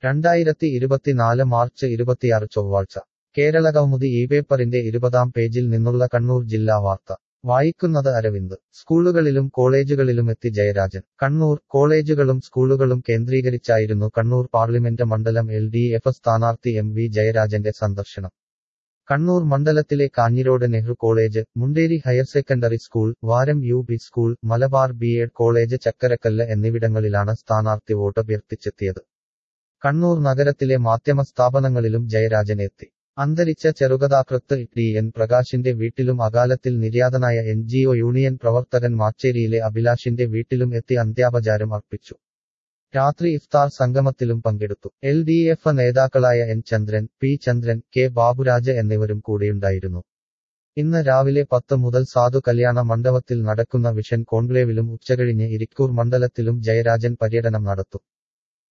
രണ്ടായിരത്തി ഇരുപത്തിനാല് മാർച്ച് ഇരുപത്തിയാറ് ചൊവ്വാഴ്ച കേരള കൗമുദി ഈ പേപ്പറിന്റെ ഇരുപതാം പേജിൽ നിന്നുള്ള കണ്ണൂർ ജില്ലാ വാർത്ത വായിക്കുന്നത് അരവിന്ദ് സ്കൂളുകളിലും കോളേജുകളിലുമെത്തി ജയരാജൻ കണ്ണൂർ കോളേജുകളും സ്കൂളുകളും കേന്ദ്രീകരിച്ചായിരുന്നു കണ്ണൂർ പാർലമെന്റ് മണ്ഡലം എൽ ഡി എഫ് സ്ഥാനാർത്ഥി എം വി ജയരാജന്റെ സന്ദർശനം കണ്ണൂർ മണ്ഡലത്തിലെ Kanhirode Nehru college Munderi higher secondary school Varam U P school Malabar B Ed college Chakkarakkal എന്നിവിടങ്ങളിലാണ് സ്ഥാനാർത്ഥി വോട്ടഭ്യർത്ഥിച്ചെത്തിയത് കണ്ണൂർ നഗരത്തിലെ മാധ്യമ സ്ഥാപനങ്ങളിലും ജയരാജൻ എത്തി അന്തരിച്ച ചെറുകഥാകൃത്ത് ടി എൻ പ്രകാശിന്റെ വീട്ടിലും അകാലത്തിൽ നിര്യാതനായ എൻ ജി ഒ യൂണിയൻ പ്രവർത്തകൻ മാച്ചേരിയിലെ അഭിലാഷിന്റെ വീട്ടിലും എത്തി അന്ത്യാപചാരം അർപ്പിച്ചു രാത്രി ഇഫ്താർ സംഗമത്തിലും പങ്കെടുത്തു എൽ ഡി എഫ് നേതാക്കളായ N Chandran P Chandran K Baburaj എന്നിവരും കൂടെയുണ്ടായിരുന്നു ഇന്ന് രാവിലെ പത്ത് മുതൽ സാധു കല്യാണ മണ്ഡപത്തിൽ നടക്കുന്ന വിഷൻ കോൺക്ലേവിലും ഉച്ചകഴിഞ്ഞ് ഇരിക്കൂർ മണ്ഡലത്തിലും ജയരാജൻ പര്യടനം നടത്തും